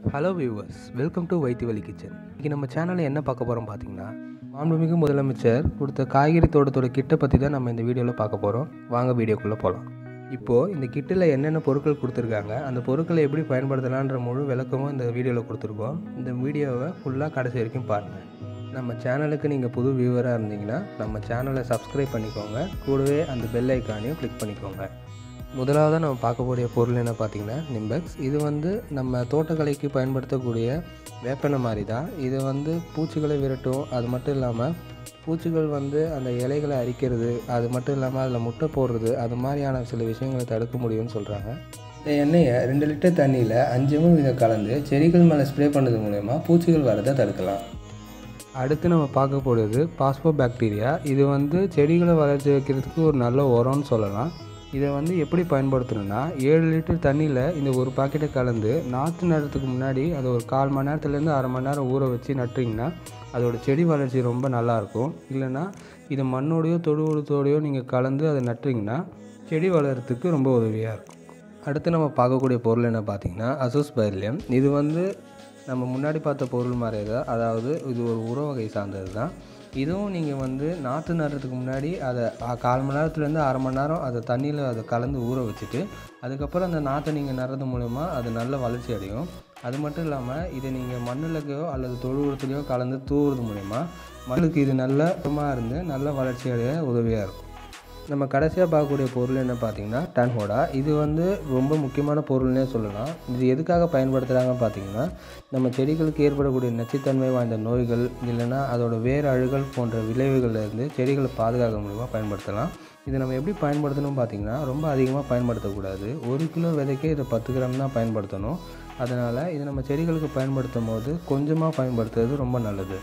hello viewers welcome to வைத்திவலி kitchen இன்றைக்கி நம்ம சேனலில் என்ன பார்க்க போகிறோம் பார்த்தீங்கன்னா மாண்புமிகு முதலமைச்சர் கொடுத்த காய்கறி தோட்டத்தோட கிட்டை பற்றி தான் நம்ம இந்த வீடியோவில் பார்க்க போகிறோம் வாங்க வீடியோக்குள்ளே போகலாம் இப்போது இந்த கிட்டில் என்னென்ன பொருட்கள் கொடுத்துருக்காங்க அந்த பொருட்களை எப்படி பயன்படுத்தலான்ற முழு விளக்கமும் இந்த வீடியோவில் கொடுத்துருக்கோம் இந்த வீடியோவை ஃபுல்லாக கடைசி வரைக்கும் பாருங்கள் நம்ம சேனலுக்கு நீங்கள் புது வியூவராக இருந்தீங்கன்னா நம்ம சேனலை சப்ஸ்கிரைப் பண்ணிக்கோங்க கூடவே அந்த பெல் ஐக்கானையும் கிளிக் பண்ணிக்கோங்க முதலாவது நம்ம பார்க்கக்கூடிய பொருள் என்ன பார்த்தீங்கன்னா நிம்பெக்ஸ் இது வந்து நம்ம தோட்டக்கலைக்கு பயன்படுத்தக்கூடிய வேப்பெண்ணெய் மாதிரி தான் இது வந்து பூச்சிகளை விரட்டும் அது மட்டும் இல்லாமல் பூச்சிகள் வந்து அந்த இலைகளை அரிக்கிறது அது மட்டும் இல்லாமல் அதில் முட்டை போடுறது அது மாதிரியான சில விஷயங்களை தடுக்க முடியும்னு சொல்கிறாங்க இந்த எண்ணெயை ரெண்டு லிட்டர் தண்ணியில் அஞ்சு எம்எல் இதை கலந்து செடிகள் மேலே ஸ்ப்ரே பண்ணது மூலயமா பூச்சிகள் வரதை தடுக்கலாம் அடுத்து நம்ம பார்க்க போகிறது பாஸ்போ பாக்டீரியா இது வந்து செடிகளை வளர்ச்சி வைக்கிறதுக்கு ஒரு நல்ல உரம்னு சொல்லலாம் இதை வந்து எப்படி பயன்படுத்தணும்னா ஏழு லிட்டர் தண்ணியில் இந்த ஒரு பாக்கெட்டை கலந்து நாற்று நடுறதுக்கு முன்னாடி அதை ஒரு கால் மணி நேரத்துலேருந்து அரை மணி நேரம் ஊற வச்சு நட்டுறீங்கன்னா அதோட செடி வளர்ச்சி ரொம்ப நல்லாயிருக்கும் இல்லைன்னா இதை மண்ணோடையோ தொழு உரத்தோடையோ நீங்கள் கலந்து அதை நட்டுறீங்கன்னா செடி வளர்கிறதுக்கு ரொம்ப உதவியாக இருக்கும் அடுத்து நம்ம பார்க்கக்கூடிய பொருள் என்ன பார்த்தீங்கன்னா அசோஸ் பைர்லியம் இது வந்து நம்ம முன்னாடி பார்த்த பொருள் மாதிரியே தான் அதாவது இது ஒரு உர வகை சார்ந்தது தான் இதுவும் நீங்கள் வந்து நாற்று நடுறதுக்கு முன்னாடி அதை அ- கால் மணி நேரத்துலேருந்து அரை மணி நேரம் அதை தண்ணியில் அதை கலந்து ஊற வச்சுட்டு அதுக்கப்புறம் அந்த நாற்றை நீங்கள் நடுறது மூலயமா அது நல்ல வளர்ச்சி அடையும் அது மட்டும் இல்லாமல் இதை நீங்கள் மண்ணுலக்கையோ அல்லது தொழு உரத்துலையோ கலந்து தூவுறது மூலயமா மண்ணுக்கு இது நல்ல சுத்தமாக இருந்து நல்ல வளர்ச்சி அடைய உதவியாக இருக்கும் நம்ம கடைசியாக பார்க்கக்கூடிய பொருள் என்ன பார்த்தீங்கன்னா டன்ஹோடா இது வந்து ரொம்ப முக்கியமான பொருள்னே சொல்லலாம் இது எதுக்காக பயன்படுத்துகிறாங்கன்னு பார்த்தீங்கன்னா நம்ம செடிகளுக்கு ஏற்படக்கூடிய நச்சுத்தன்மை வாய்ந்த நோய்கள் இல்லைன்னா அதோட வேர் அழுகல் போன்ற விளைவுகள்ல இருந்து செடிகளை பாதுகாக்க மூலிமா பயன்படுத்தலாம் இது நம்ம எப்படி பயன்படுத்தணும் பார்த்தீங்கன்னா ரொம்ப அதிகமாக பயன்படுத்தக்கூடாது ஒரு கிலோ விதைக்கே இதை பத்து கிராம் தான் பயன்படுத்தணும் அதனால் இது நம்ம செடிகளுக்கு பயன்படுத்தும் போது கொஞ்சமாக பயன்படுத்துறது ரொம்ப நல்லது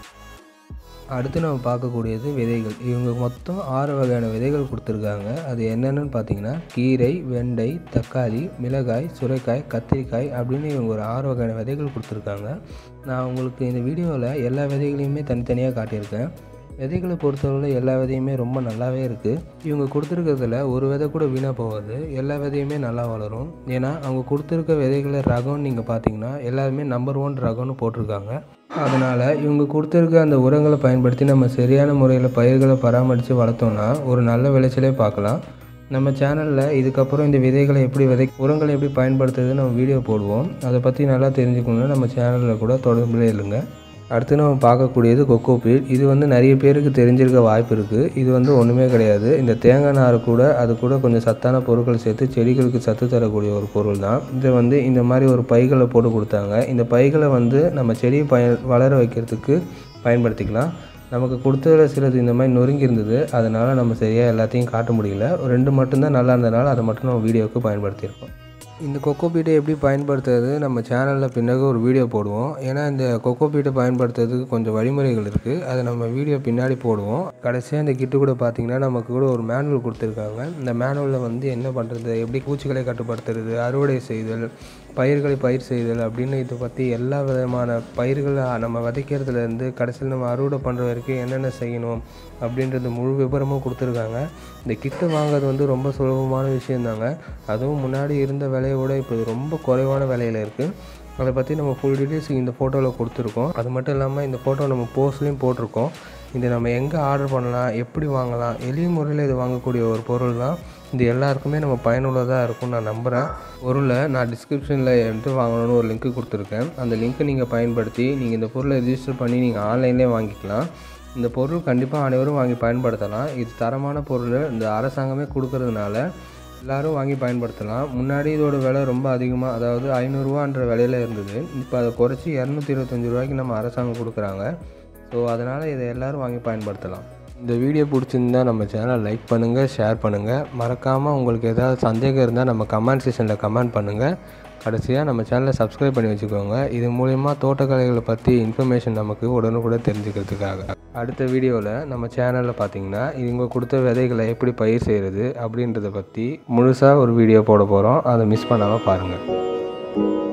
அடுத்து நம்ம பார்க்கக்கூடியது விதைகள் இவங்க மொத்தம் ஆறு வகையான விதைகள் கொடுத்துருக்காங்க அது என்னென்னு பார்த்தீங்கன்னா கீரை வெண்டை தக்காளி மிளகாய் சுரைக்காய் கத்திரிக்காய் அப்படின்னு இவங்க ஒரு ஆறு வகையான விதைகள் கொடுத்துருக்காங்க நான் உங்களுக்கு இந்த வீடியோவில் எல்லா விதைகளையுமே தனித்தனியாக காட்டியிருக்கேன் விதைகளை பொறுத்தவரை எல்லா விதையுமே ரொம்ப நல்லாவே இருக்குது இவங்க கொடுத்துருக்கிறதுல ஒரு விதை கூட வீணாக போகாது எல்லா விதையுமே நல்லா வளரும் ஏன்னா அவங்க கொடுத்துருக்க விதைகளை ரகம்னு நீங்கள் பார்த்தீங்கன்னா எல்லாருமே நம்பர் ஒன் ரகம்னு போட்டிருக்காங்க அதனால் இவங்க கொடுத்துருக்க அந்த உரங்களை பயன்படுத்தி நம்ம சரியான முறையில் பயிர்களை பராமரித்து வளர்த்தோம்னா ஒரு நல்ல விளைச்சலே பார்க்கலாம் நம்ம சேனலில் இதுக்கப்புறம் இந்த விதைகளை எப்படி விதை உரங்களை எப்படி பயன்படுத்துறது நம்ம வீடியோ போடுவோம் அதை பற்றி நல்லா தெரிஞ்சுக்கணுன்னா நம்ம சேனலில் கூட தொடர்புல இல்லைங்க அடுத்து நம்ம பார்க்கக்கூடியது கொக்கோ பீட் இது வந்து நிறைய பேருக்கு தெரிஞ்சிருக்க வாய்ப்பு இருக்குது இது வந்து ஒன்றுமே கிடையாது இந்த தேங்காய் நார் கூட அது கூட கொஞ்சம் சத்தான பொருட்கள் சேர்த்து செடிகளுக்கு சத்து தரக்கூடிய ஒரு பொருள் தான் இதை வந்து இந்த மாதிரி ஒரு பைகளை போட்டு கொடுத்தாங்க இந்த பைகளை வந்து நம்ம செடியை பய வளர வைக்கிறதுக்கு பயன்படுத்திக்கலாம் நமக்கு கொடுத்ததில் சிலது இந்த மாதிரி நொறுங்கி இருந்தது அதனால் நம்ம சரியாக எல்லாத்தையும் காட்ட முடியல ஒரு ரெண்டு மட்டும்தான் நல்லா இருந்ததுனால அதை மட்டும் நம்ம வீடியோவுக்கு பயன்படுத்தியிருக்கோம் இந்த கொக்கோ பீட்டை எப்படி பயன்படுத்துறது நம்ம சேனலில் பின்னாக ஒரு வீடியோ போடுவோம் ஏன்னா இந்த கொக்கோ பீட்டை பயன்படுத்துறதுக்கு கொஞ்சம் வழிமுறைகள் இருக்குது அதை நம்ம வீடியோ பின்னாடி போடுவோம் கடைசியாக இந்த கிட்டு கூட பார்த்தீங்கன்னா நமக்கு கூட ஒரு மேனுவல் கொடுத்துருக்காங்க இந்த மேனுவலில் வந்து என்ன பண்ணுறது எப்படி பூச்சிகளை கட்டுப்படுத்துறது அறுவடை செய்தல் பயிர்களை பயிர் செய்தல் அப்படின்னு இதை பற்றி எல்லா விதமான பயிர்களை நம்ம விதைக்கிறதுலேருந்து கடைசியில் நம்ம அறுவடை பண்ணுற வரைக்கும் என்னென்ன செய்யணும் அப்படின்றது முழு விவரமும் கொடுத்துருக்காங்க இந்த கிட்டு வாங்குறது வந்து ரொம்ப சுலபமான விஷயந்தாங்க அதுவும் முன்னாடி இருந்த விலையோட இப்போ இது ரொம்ப குறைவான விலையில் இருக்குது அதை பற்றி நம்ம ஃபுல் டீட்டெயில்ஸ் இந்த ஃபோட்டோவில் கொடுத்துருக்கோம் அது மட்டும் இல்லாமல் இந்த ஃபோட்டோ நம்ம போஸ்ட்லேயும் போட்டிருக்கோம் இது நம்ம எங்கே ஆர்டர் பண்ணலாம் எப்படி வாங்கலாம் எளிய முறையில் இது வாங்கக்கூடிய ஒரு பொருள் தான் இது எல்லாருக்குமே நம்ம பயனுள்ளதாக இருக்கும்னு நான் நம்புகிறேன் பொருளை நான் டிஸ்கிரிப்ஷனில் எடுத்து வாங்கணும்னு ஒரு லிங்க் கொடுத்துருக்கேன் அந்த லிங்க்கை நீங்கள் பயன்படுத்தி நீங்கள் இந்த பொருளை ரிஜிஸ்டர் பண்ணி நீங்கள் ஆன்லைன்லேயே வாங்கிக்கலாம் இந்த பொருள் கண்டிப்பாக அனைவரும் வாங்கி பயன்படுத்தலாம் இது தரமான பொருள் இந்த அரசாங்கமே கொடுக்கறதுனால எல்லாரும் வாங்கி பயன்படுத்தலாம் முன்னாடி இதோட விலை ரொம்ப அதிகமாக அதாவது ஐநூறுரூவான்ற விலையில இருந்தது இப்போ அதை குறைச்சி இரநூத்தி இருபத்தஞ்சி ரூபாய்க்கு நம்ம அரசாங்கம் கொடுக்குறாங்க ஸோ அதனால் இதை எல்லாரும் வாங்கி பயன்படுத்தலாம் இந்த வீடியோ பிடிச்சிருந்தா நம்ம சேனல் லைக் பண்ணுங்கள் ஷேர் பண்ணுங்கள் மறக்காமல் உங்களுக்கு ஏதாவது சந்தேகம் இருந்தால் நம்ம கமெண்ட் செக்ஷனில் கமெண்ட் பண்ணுங்கள் கடைசியாக நம்ம சேனலை சப்ஸ்கிரைப் பண்ணி வச்சுக்கோங்க இது மூலயமா தோட்டக்கலைகளை பற்றி இன்ஃபர்மேஷன் நமக்கு உடனுக்குடன் தெரிஞ்சுக்கிறதுக்காக அடுத்த வீடியோவில் நம்ம சேனலில் பார்த்தீங்கன்னா இவங்க கொடுத்த விதைகளை எப்படி பயிர் செய்கிறது அப்படின்றத பற்றி முழுசாக ஒரு வீடியோ போட போகிறோம் அதை மிஸ் பண்ணாமல் பாருங்கள்